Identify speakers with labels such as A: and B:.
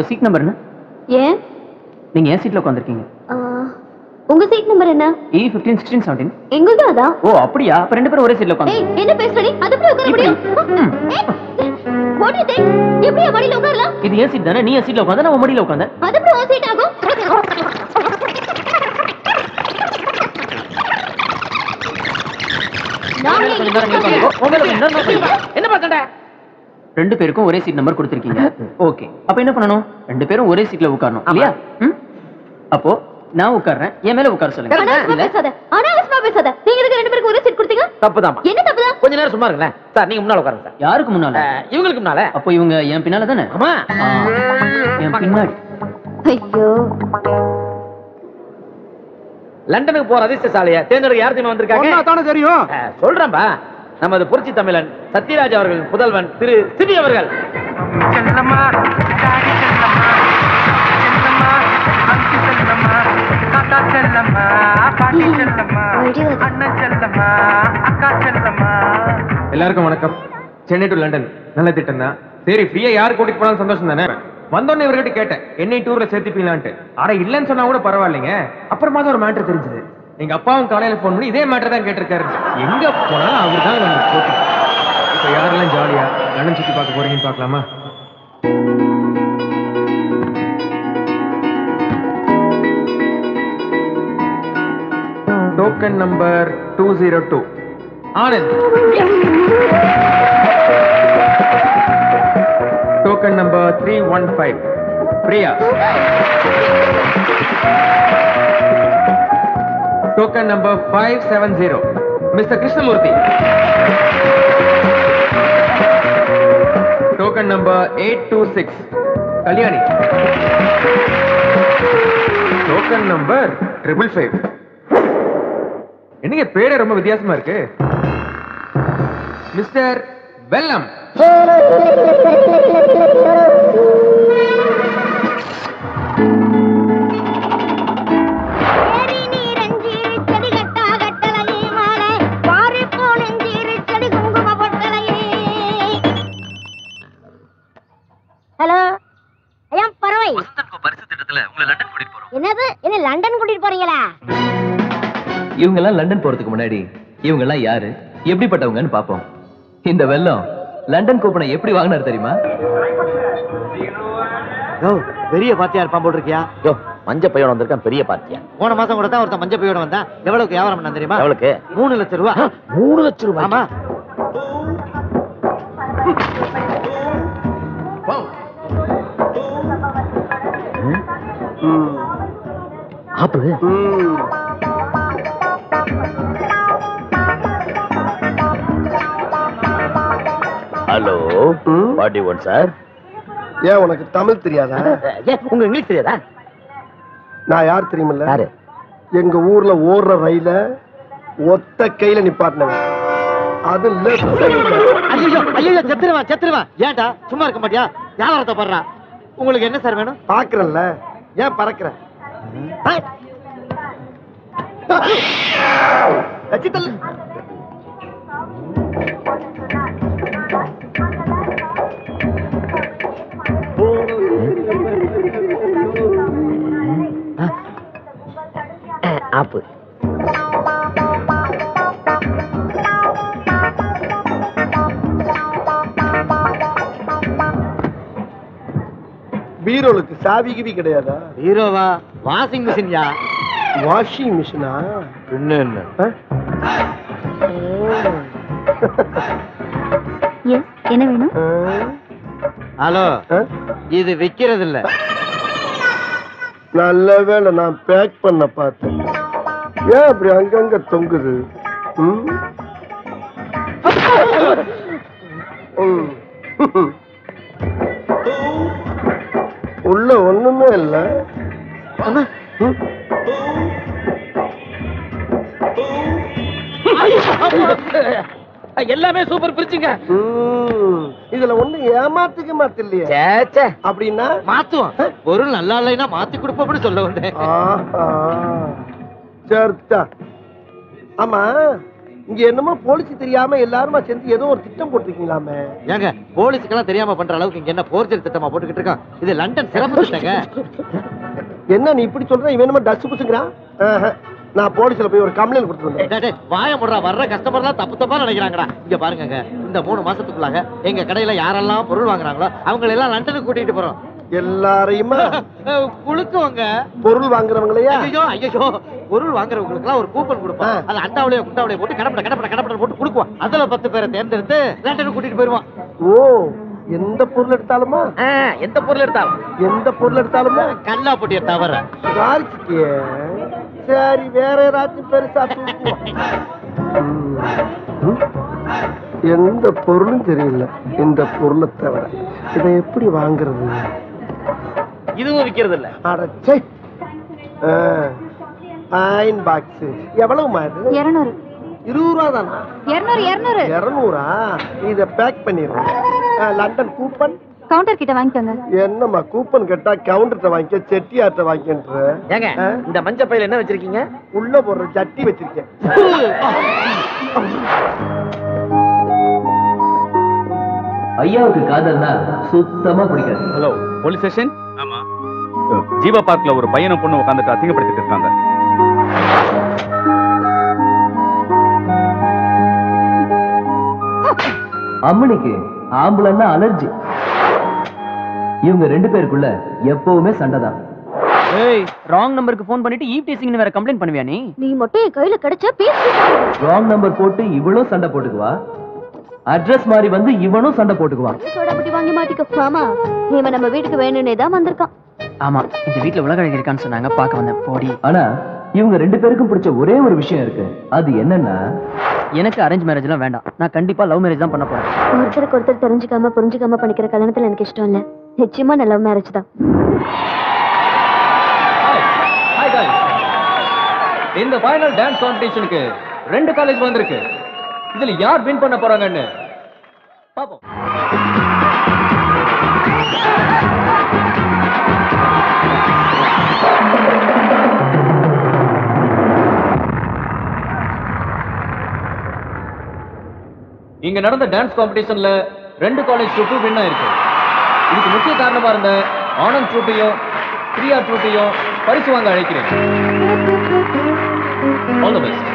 A: Seat number என்ன
B: ஏன்
A: நீங்க ஏன் சீட்ல உட்காந்துருக்கீங்க
B: ஆ, உங்க சீட் நம்பர் என்ன
A: இ ஃபிஃப்டீன் சிக்ஸ்டீன் செவன்டீன்
B: எங்களுது அதான்
A: ஓ அப்படியா அப்ப ரெண்டு பேரும் ஒரே சீட்ல உட்காந்து
B: ஏய் என்ன பேசுற நீ அது எப்படி உட்கார முடியும்
A: ம்.
B: ஏய், what do you think? எப்படி என் மடியில உட்காரலாம்
A: இது ஏன் சீட் தானே நீ ஏன் சீட்ல உட்காந்து நான் உன் மடியில உட்காந்தேன்
B: அது எப்படி உன் சீட் ஆகும் நான்
A: கொஞ்ச நேரம் நீ உட்காந்துக்கோ. உன் மேல கொஞ்ச நேரம் நான் உட்காந்துக்கிறேன்.
C: என்ன பார்க்கண்ட
A: ரெண்டு பேருக்கும் ஒரே சீட் நம்பர் கொடுத்துருக்கீங்க ஓகே அப்ப என்ன பண்ணணும் ரெண்டு பேரும் ஒரே சீட்ல உட்காரணும் இல்லையா ம்? அப்போ நான் உட்கார்றேன் என் மேல உட்கார சொல்லுங்க
B: அனாவசியமா
A: இல்ல
B: பேசாத அனாவசியமா பேசாத நீங்க எதுக்கு ரெண்டு பேருக்கு ஒரே சீட் கொடுத்தீங்க
C: தப்புதாம்மா
B: என்ன தப்புதான்
C: கொஞ்ச நேரம் சும்மா இருங்களேன் சார் நீங்க முன்னால உட்காருங்க சார்
A: யாருக்கு முன்னால
C: அஹ், இவங்களுக்கு முன்னால
A: அப்போ இவங்க என் பின்னால தானே
C: ஆமா
A: ஆ, என் பின்னாடி
B: ஐயோ
C: லண்டனுக்கு போற அதிர்ஷ்டசாலிய தேர்ந்தெடுக்க யார் தெரியுமா வந்திருக்காங்க
D: தானே தெரியும்
C: அஹ், சொல்றேன்பா நமது புரட்சி தமிழன் சத்யராஜ் அவர்கள் புதல்வன் திரு சிபி அவர்கள்
D: செல்லம்மா டாடி செல்லம்மா செல்லம்மா அங்கு செல்லம்மா தாத்தா செல்லம்மா பாட்டி செல்லம்மா அண்ணன் செல்லம்மா அக்கா செல்லம்மா
E: எல்லாருக்கும் வணக்கம் சென்னை டு லண்டன் நல்ல திட்டம் தான் சரி ஃப்ரீயா யார் கூட்டிட்டு போனாலும் சந்தோஷம் தானே வந்தோடனே இவர்கிட்ட கேட்டேன் என்னை டூர்ல சேர்த்துப்பீங்களான்ட்டு ஆனா இல்லைன்னு சொன்னா கூட பரவாயில்லைங்க அப்புறமா தான் ஒரு மேட்டர் தெரிஞ்சது எங்க அப்பாவும் காலையில ஃபோன் பண்ணி இதே மேட்டர் தான் கேட்டிருக்காரு எங்க போனாலும் அவர் தான் வந்து போட்டி இப்ப யாரெல்லாம் ஜாலியா லண்டன் சுத்தி பார்க்க போறீங்கன்னு பார்க்கலாமா token number two zero two Anand token number three one five Priya token number five seven zero mister Krishnamurthy token number eight two six Kalyani token number triple five என்னங்க பேரே ரொம்ப வித்தியாசமா இருக்கு மிஸ்டர் வெல்லம்
F: ஹலோ ஐயா பறவை
A: பரிசு திட்டத்துல உங்களை லண்டன் கூட்டிட்டு போறோம்
F: என்னது என்ன லண்டன் கூட்டிட்டு போறீங்களா
A: இவங்க எல்லாம் லண்டன் போறதுக்கு முன்னாடி இவங்க எல்லாம் யாரு எப்படிப்பட்டவங்கன்னு பாப்போம் இந்த வெள்ளம் லண்டன் கூப்பனை எப்படி வாங்கினார் தெரியுமா
G: யோ பெரிய பாத்தியா இருப்பான் போல் இருக்கியா
C: யோ மஞ்ச பையன் வந்திருக்கான் பெரிய பார்ட்டியா
G: போன மாசம் கூட தான் ஒருத்தன் மஞ்சள் பையோட வந்தான் எவ்வளவுக்கு வியாபாரம் பண்ணான் தெரியுமா
C: எவ்வளவுக்கு
G: மூணு லட்சம் ரூபா
C: மூணு லட்சம் ரூபாய்
G: ஆமா
C: ஆப்பு ஹலோ வாட் ஒன் சார்
H: ஏன் உனக்கு தமிழ் தெரியாதா
C: ஏன் உங்க இங்கிலீஷ் தெரியாதா
H: நான் யார் தெரியுமில்ல
C: யாரு
H: எங்க ஊர்ல ஓடுற ரயில ஒத்த கையில நிப்பாட்டினவன் அது left side ல.
G: ஐயோ ஐயோ செத்துருவான் செத்துருவான் ஏன்டா சும்மா இருக்க மாட்டியா வியாபாரத்தை படுறான் உங்களுக்கு என்ன சார் வேணும்
H: பாக்குறேன்ல ஏன் பறக்குற
G: ஆ?
H: ரச்சிதல்.
C: ஆப்பு
H: பீரோலுக்கு சாவி கிவி கிடையாதா
G: ஹீரோவா வாஷிங் மிஷின் யா
H: வாஷிங் மிஷினா
G: என்ன என்ன
B: எஸ் என்ன வேணும்
G: ஹலோ இது விக்கிறது இல்ல
H: நல்ல வேளை நான் பேக் பண்ண பார்த்தேன் ஏன் அப்படி அங்கங்க தொங்குது ம்? ம். உள்ள ஒண்ணுமே இல்ல ம்?
C: எல்லாமே சூப்பர் பிரிச்சுங்க
H: ம். இதுல ஒண்ணு ஏமாத்துக்க மாத்தில்லையே
C: சேச்சே
H: அப்படின்னா
G: மாத்துவோம் பொருள் நல்லா இல்லைன்னா மாத்தி கொடுப்போம்னு சொல்ல வந்தேன்
H: ஆஹா. சரிதா ஆமா இங்க என்னமோ போலீஸ் தெரியாம எல்லாருமா சேர்ந்து ஏதோ ஒரு திட்டம் போட்டிருக்கீங்களாமே
G: ஏங்க போலீஸுக்கெல்லாம் தெரியாம பண்ற அளவுக்கு இங்க என்ன போர்ஜரி திட்டமா போட்டுக்கிட்டு இருக்கான் இது லண்டன் சிறப்பு திட்டங்க
H: என்ன நீ இப்படி சொல்ற இவன் என்னமோ டஸ் புச்சுங்கிறான் ஆஹா. நான் போலீஸ்ல போய் ஒரு கம்ப்ளைண்ட் கொடுத்துட்டு வந்தேன்
G: டேய், டேய், வாய முடுறா வர்ற கஸ்டமர்லாம் தப்பு தப்பா நினைக்கிறாங்கடா இங்க பாருங்கங்க இந்த மூணு மாசத்துக்குள்ளாக எங்க கடையில யாரெல்லாம் பொருள் வாங்குறாங்களோ அவங்களை எல்லாம் லண்டனுக்கு கூட்டிட்டு போறோம்
H: எல்லாரையுமா
G: குளுக்குவாங்க
H: பொருள் வாங்குறவங்களையா
G: ஐயோ ஐயோ பொருள் வாங்குறவங்களுக்கு எல்லாம் ஒரு கூப்பன் கொடுப்போம்
H: ஆ.
G: அது அண்டாவிலேயே குண்டாவிலேயே போட்டு கடப்பட கடப்பட கடப்பட போட்டு கொடுக்குவோம் அதுல பத்து பேரை தேர்ந்தெடுத்து லண்டனுக்கு கூட்டிட்டு போயிருவோம்
H: ஓ எந்த பொருள் எடுத்தாலுமா
C: ஆ, எந்த பொருள் எடுத்தாலும்
H: எந்த பொருள் எடுத்தாலுமா
G: கல்லா போட்டிய தவிர
H: சுதாரிச்சுட்டியே சரி வேற ஏதாச்சும் பெருசா தூக்குவோம் ம். ம். எந்த பொருளும் தெரியல இந்த பொருளை தவிர இதை எப்படி வாங்குறது
C: இதுவும் விக்கிறது இல்ல
H: அடச்சே அயன் பாக்ஸ் எவ்வளவுமா இது
B: இருநூறு
H: இருபது ரூபா தானா
B: இருநூறு இருநூறு
H: இருநூறா இத பேக் பண்ணிடுறேன் ஆ, லண்டன் கூப்பன்
B: கவுண்டர் கிட்ட வாங்கிக்கோங்க
H: என்னம்மா கூப்பன் கேட்டா கவுண்டர்ட்ட வாங்கிக்க செட்டியார்ட்ட வாங்கின்ற
C: ஏங்க
H: ஆ?
C: இந்த மஞ்ச பையில என்ன வச்சிருக்கீங்க
H: உள்ள போடுற ஜட்டி வச்சிருக்கேன்
A: ஐயாவுக்கு காதல்னா சுத்தமா பிடிக்காது
I: ஹலோ போலீஸ் ஸ்டேஷன் ஆமா ஜீவா பார்க்ல ஒரு பையனும் பொண்ணு உட்காந்துட்டு அசிங்கப்படுத்திட்டு இருக்காங்க
A: அம்மனிக்கு ஆம்புலன்னா அலர்ஜி இவங்க ரெண்டு பேருக்குள்ள எப்பவுமே சண்டை தான் ஏய் ராங் நம்பருக்கு ஃபோன் பண்ணிட்டு ஈவ் டீசிங்னு வேற கம்ப்ளைண்ட் பண்ணுவியா நீ
B: நீ மட்டும் என் கையில கிடைச்சா பேசி
A: ராங் நம்பர் போட்டு இவளும் சண்டை போட்டுக்குவா அட்ரஸ் மாதிரி வந்து இவனும் சண்டை போட்டுக்குவான்
B: சோடா புட்டி வாங்கி மாட்டிக்க ஆமா இவன் நம்ம வீட்டுக்கு வேணும்னே தான் வந்திருக்கான்
A: ஆமா இந்த வீட்ல உலக அழகி இருக்கான்னு சொன்னாங்க பார்க்க வந்தேன் போடி ஆனா இவங்க ரெண்டு பேருக்கும் பிடிச்ச ஒரே ஒரு விஷயம் இருக்கு அது என்னன்னா எனக்கு அரேஞ்ச் மேரேஜ் எல்லாம் வேண்டாம் நான் கண்டிப்பா லவ் மேரேஜ் தான் பண்ண போறேன்
B: ஒருத்தருக்கு ஒருத்தர் தெரிஞ்சுக்காம புரிஞ்சுக்காம பண்ணிக்கிற கல்யாணத்துல எனக்கு இஷ்டம் இல்ல நிச்சயமா நான் லவ் மேரேஜ் தான்
E: ஹாய் guys இந்த ஃபைனல் டான்ஸ் காம்படிஷனுக்கு ரெண்டு காலேஜ் வந்திருக்கு இதுல யார் வின் பண்ண போறாங்கன்னு பாப்போம் இங்க நடந்த டான்ஸ் காம்படிஷன்ல ரெண்டு காலேஜ் ட்ரூப்பு வின் ஆயிருக்கு இதுக்கு முக்கிய காரணமா இருந்த ஆனந்த் ட்ரூப்பையும் பிரியா ட்ரூப்பையும் பரிசு வாங்க அழைக்கிறேன் ஆல் தி பெஸ்ட்